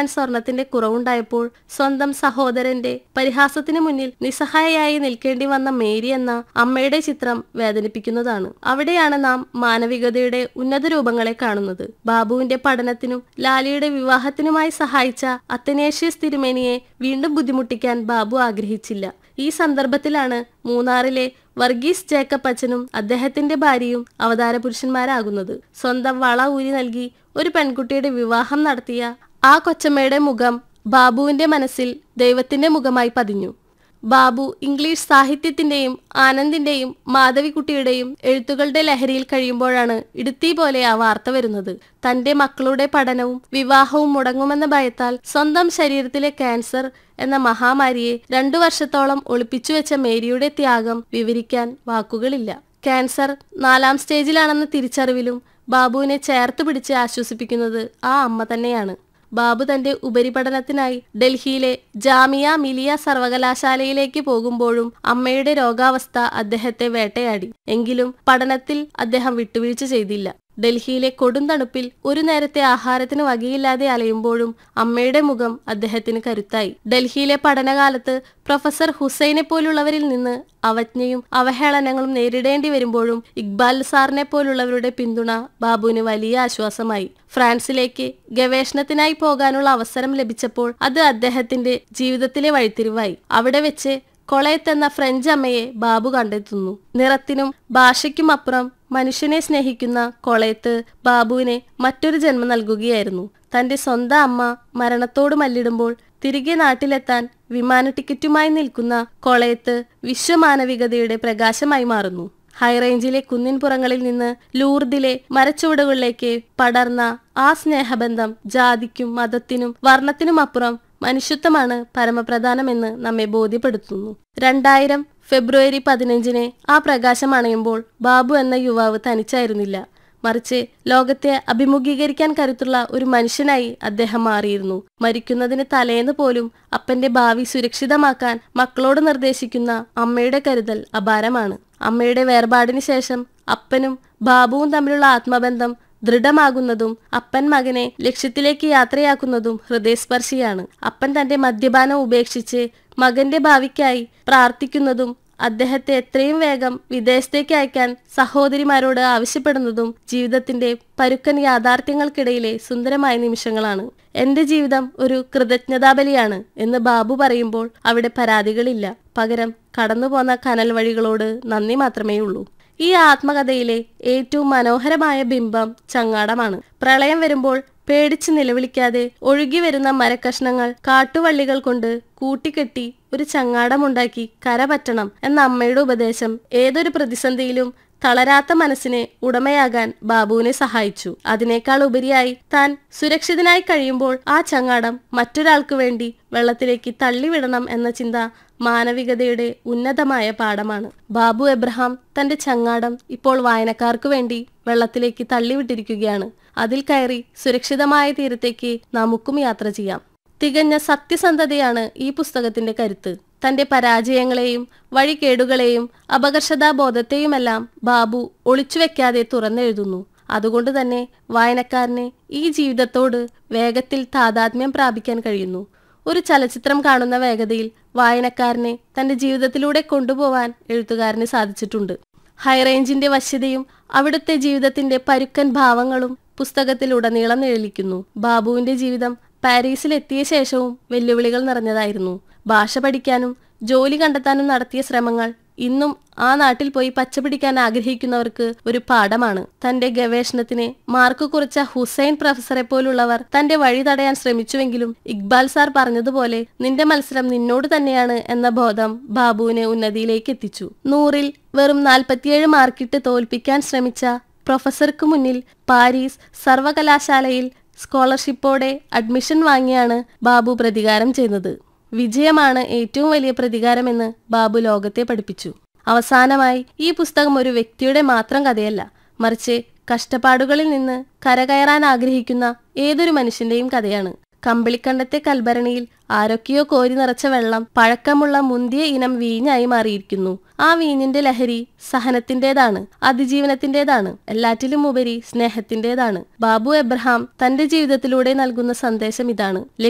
പവൻ സ്വർണത്തിന്റെ കുറവുണ്ടായപ്പോൾ സ്വന്തം സഹോദരന്റെ പരിഹാസത്തിന് മുന്നിൽ നിസ്സഹായയായി നിൽക്കേണ്ടി വന്ന മേരി എന്ന അമ്മയുടെ ചിത്രം വേദനിപ്പിക്കുന്നതാണ് അവിടെയാണ് നാം മാനവികതയുടെ ഉന്നത രൂപങ്ങളെ കാണുന്നത് ബാബുവിന്റെ പഠനത്തിനും ലാലിയുടെ വിവാഹത്തിനുമായി സഹായിച്ച അത്തനേഷ്യസ് തിരുമേനിയെ വീണ്ടും ബുദ്ധിമുട്ടിക്കാൻ ബാബു ആഗ്രഹിച്ചില്ല ഈ സന്ദർഭത്തിലാണ് മൂന്നാറിലെ വർഗീസ് ജേക്കബ് അച്ഛനും അദ്ദേഹത്തിന്റെ ഭാര്യയും അവതാര പുരുഷന്മാരാകുന്നത് സ്വന്തം വള ഊരി നൽകി ഒരു പെൺകുട്ടിയുടെ വിവാഹം നടത്തിയ ആ കൊച്ചമ്മയുടെ മുഖം ബാബുവിന്റെ മനസ്സിൽ ദൈവത്തിന്റെ മുഖമായി പതിഞ്ഞു ബാബു ഇംഗ്ലീഷ് സാഹിത്യത്തിന്റെയും ആനന്ദിന്റെയും മാധവിക്കുട്ടിയുടെയും എഴുത്തുകളുടെ ലഹരിയിൽ കഴിയുമ്പോഴാണ് ഇടുത്തി പോലെ ആ വാർത്ത വരുന്നത് തന്റെ മക്കളുടെ പഠനവും വിവാഹവും മുടങ്ങുമെന്ന ഭയത്താൽ സ്വന്തം ശരീരത്തിലെ ക്യാൻസർ എന്ന മഹാമാരിയെ രണ്ടു വർഷത്തോളം ഒളിപ്പിച്ചു വെച്ച മേരിയുടെ ത്യാഗം വിവരിക്കാൻ വാക്കുകളില്ല ക്യാൻസർ നാലാം സ്റ്റേജിലാണെന്ന തിരിച്ചറിവിലും ബാബുവിനെ ചേർത്ത് പിടിച്ച് ആശ്വസിപ്പിക്കുന്നത് ആ അമ്മ തന്നെയാണ് ബാബു തന്റെ ഉപരിപഠനത്തിനായി ഡൽഹിയിലെ ജാമിയ മിലിയ സർവകലാശാലയിലേക്ക് പോകുമ്പോഴും അമ്മയുടെ രോഗാവസ്ഥ അദ്ദേഹത്തെ വേട്ടയാടി എങ്കിലും പഠനത്തിൽ അദ്ദേഹം വിട്ടുവീഴ്ച ചെയ്തില്ല ഡൽഹിയിലെ കൊടും തണുപ്പിൽ ഒരു നേരത്തെ ആഹാരത്തിന് വകയില്ലാതെ അലയുമ്പോഴും അമ്മയുടെ മുഖം അദ്ദേഹത്തിന് കരുത്തായി ഡൽഹിയിലെ പഠനകാലത്ത് പ്രൊഫസർ ഹുസൈനെ പോലുള്ളവരിൽ നിന്ന് അവജ്ഞയും അവഹേളനങ്ങളും നേരിടേണ്ടി വരുമ്പോഴും ഇക്ബാൽ സാറിനെ പോലുള്ളവരുടെ പിന്തുണ ബാബുവിന് വലിയ ആശ്വാസമായി ഫ്രാൻസിലേക്ക് ഗവേഷണത്തിനായി പോകാനുള്ള അവസരം ലഭിച്ചപ്പോൾ അത് അദ്ദേഹത്തിന്റെ ജീവിതത്തിലെ വഴിത്തിരിവായി അവിടെ വെച്ച് കൊളയത്ത് എന്ന ഫ്രഞ്ച് അമ്മയെ ബാബു കണ്ടെത്തുന്നു നിറത്തിനും ഭാഷയ്ക്കും അപ്പുറം മനുഷ്യനെ സ്നേഹിക്കുന്ന കൊളയത്ത് ബാബുവിനെ മറ്റൊരു ജന്മം നൽകുകയായിരുന്നു തന്റെ സ്വന്തം അമ്മ മരണത്തോട് മല്ലിടുമ്പോൾ തിരികെ നാട്ടിലെത്താൻ വിമാന ടിക്കറ്റുമായി നിൽക്കുന്ന കൊളയത്ത് വിശ്വമാനവികതയുടെ പ്രകാശമായി മാറുന്നു ഹൈറേഞ്ചിലെ കുന്നിൻപുറങ്ങളിൽ നിന്ന് ലൂർദിലെ മരച്ചുവടുകളിലേക്ക് പടർന്ന ആ സ്നേഹബന്ധം ജാതിക്കും മതത്തിനും വർണ്ണത്തിനുമപ്പുറം മനുഷ്യത്വമാണ് പരമപ്രധാനമെന്ന് നമ്മെ ബോധ്യപ്പെടുത്തുന്നു രണ്ടായിരം ഫെബ്രുവരി പതിനഞ്ചിന് ആ പ്രകാശം അണയുമ്പോൾ ബാബു എന്ന യുവാവ് തനിച്ചായിരുന്നില്ല മറിച്ച് ലോകത്തെ അഭിമുഖീകരിക്കാൻ കരുത്തുള്ള ഒരു മനുഷ്യനായി അദ്ദേഹം മാറിയിരുന്നു മരിക്കുന്നതിന് തലേന്ന് പോലും അപ്പന്റെ ഭാവി സുരക്ഷിതമാക്കാൻ മക്കളോട് നിർദ്ദേശിക്കുന്ന അമ്മയുടെ കരുതൽ അപാരമാണ് അമ്മയുടെ വേർപാടിന് ശേഷം അപ്പനും ബാബുവും തമ്മിലുള്ള ആത്മബന്ധം ദൃഢമാകുന്നതും അപ്പൻ മകനെ ലക്ഷ്യത്തിലേക്ക് യാത്രയാക്കുന്നതും ഹൃദയസ്പർശിയാണ് അപ്പൻ തന്റെ മദ്യപാനം ഉപേക്ഷിച്ച് മകന്റെ ഭാവിക്കായി പ്രാർത്ഥിക്കുന്നതും അദ്ദേഹത്തെ എത്രയും വേഗം വിദേശത്തേക്ക് അയക്കാൻ സഹോദരിമാരോട് ആവശ്യപ്പെടുന്നതും ജീവിതത്തിന്റെ പരുക്കൻ യാഥാർത്ഥ്യങ്ങൾക്കിടയിലെ സുന്ദരമായ നിമിഷങ്ങളാണ് എന്റെ ജീവിതം ഒരു കൃതജ്ഞതാബലിയാണ് എന്ന് ബാബു പറയുമ്പോൾ അവിടെ പരാതികളില്ല പകരം കടന്നുപോന്ന കനൽ വഴികളോട് നന്ദി മാത്രമേ ഉള്ളൂ ഈ ആത്മകഥയിലെ ഏറ്റവും മനോഹരമായ ബിംബം ചങ്ങാടമാണ് പ്രളയം വരുമ്പോൾ പേടിച്ച് നിലവിളിക്കാതെ ഒഴുകി വരുന്ന മരക്കഷ്ണങ്ങൾ കാട്ടുവള്ളികൾ കൊണ്ട് കൂട്ടിക്കെട്ടി ഒരു ചങ്ങാടമുണ്ടാക്കി കര പറ്റണം എന്ന അമ്മയുടെ ഉപദേശം ഏതൊരു പ്രതിസന്ധിയിലും തളരാത്ത മനസ്സിന് ഉടമയാകാൻ ബാബുവിനെ സഹായിച്ചു അതിനേക്കാൾ ഉപരിയായി താൻ സുരക്ഷിതനായി കഴിയുമ്പോൾ ആ ചങ്ങാടം മറ്റൊരാൾക്ക് വേണ്ടി വെള്ളത്തിലേക്ക് തള്ളിവിടണം എന്ന ചിന്ത മാനവികതയുടെ ഉന്നതമായ പാഠമാണ് ബാബു എബ്രഹാം തന്റെ ചങ്ങാടം ഇപ്പോൾ വായനക്കാർക്ക് വേണ്ടി വെള്ളത്തിലേക്ക് തള്ളിവിട്ടിരിക്കുകയാണ് അതിൽ കയറി സുരക്ഷിതമായ തീരത്തേക്ക് നമുക്കും യാത്ര ചെയ്യാം തികഞ്ഞ സത്യസന്ധതയാണ് ഈ പുസ്തകത്തിന്റെ കരുത്ത് തന്റെ പരാജയങ്ങളെയും വഴികേടുകളെയും അപകർഷതാബോധത്തെയുമെല്ലാം ബാബു ഒളിച്ചുവെക്കാതെ തുറന്നെഴുതുന്നു അതുകൊണ്ട് തന്നെ വായനക്കാരനെ ഈ ജീവിതത്തോട് വേഗത്തിൽ താതാത്മ്യം പ്രാപിക്കാൻ കഴിയുന്നു ഒരു ചലച്ചിത്രം കാണുന്ന വേഗതയിൽ വായനക്കാരനെ തന്റെ ജീവിതത്തിലൂടെ കൊണ്ടുപോവാൻ എഴുത്തുകാരന് സാധിച്ചിട്ടുണ്ട് ഹൈറേഞ്ചിന്റെ വശ്യതയും അവിടുത്തെ ജീവിതത്തിന്റെ പരുക്കൻ ഭാവങ്ങളും പുസ്തകത്തിലുടനീളം നിഴലിക്കുന്നു ബാബുവിന്റെ ജീവിതം പാരീസിലെത്തിയ ശേഷവും വെല്ലുവിളികൾ നിറഞ്ഞതായിരുന്നു ഭാഷ പഠിക്കാനും ജോലി കണ്ടെത്താനും നടത്തിയ ശ്രമങ്ങൾ ഇന്നും ആ നാട്ടിൽ പോയി പച്ചപിടിക്കാൻ ആഗ്രഹിക്കുന്നവർക്ക് ഒരു പാഠമാണ് തന്റെ ഗവേഷണത്തിന് മാർക്ക് കുറിച്ച ഹുസൈൻ പ്രൊഫസറെ പോലുള്ളവർ തന്റെ വഴി തടയാൻ ശ്രമിച്ചുവെങ്കിലും ഇക്ബാൽ സാർ പറഞ്ഞതുപോലെ നിന്റെ മത്സരം നിന്നോട് തന്നെയാണ് എന്ന ബോധം ബാബുവിനെ ഉന്നതിയിലേക്ക് എത്തിച്ചു നൂറിൽ വെറും നാൽപ്പത്തിയേഴ് മാർക്കിട്ട് തോൽപ്പിക്കാൻ ശ്രമിച്ച പ്രൊഫസർക്ക് മുന്നിൽ പാരീസ് സർവകലാശാലയിൽ സ്കോളർഷിപ്പോടെ അഡ്മിഷൻ വാങ്ങിയാണ് ബാബു പ്രതികാരം ചെയ്യുന്നത് വിജയമാണ് ഏറ്റവും വലിയ പ്രതികാരമെന്ന് ബാബു ലോകത്തെ പഠിപ്പിച്ചു അവസാനമായി ഈ പുസ്തകം ഒരു വ്യക്തിയുടെ മാത്രം കഥയല്ല മറിച്ച് കഷ്ടപ്പാടുകളിൽ നിന്ന് കരകയറാൻ ആഗ്രഹിക്കുന്ന ഏതൊരു മനുഷ്യന്റെയും കഥയാണ് കമ്പിളിക്കണ്ടത്തെ കൽഭരണിയിൽ ആരൊക്കെയോ കോരി നിറച്ച വെള്ളം പഴക്കമുള്ള മുന്തിയ ഇനം വീഞ്ഞായി മാറിയിരിക്കുന്നു ആ വീഞ്ഞിന്റെ ലഹരി സഹനത്തിന്റേതാണ് അതിജീവനത്തിന്റേതാണ് എല്ലാറ്റിലും ഉപരി സ്നേഹത്തിന്റേതാണ് ബാബു എബ്രഹാം തന്റെ ജീവിതത്തിലൂടെ നൽകുന്ന സന്ദേശം ഇതാണ്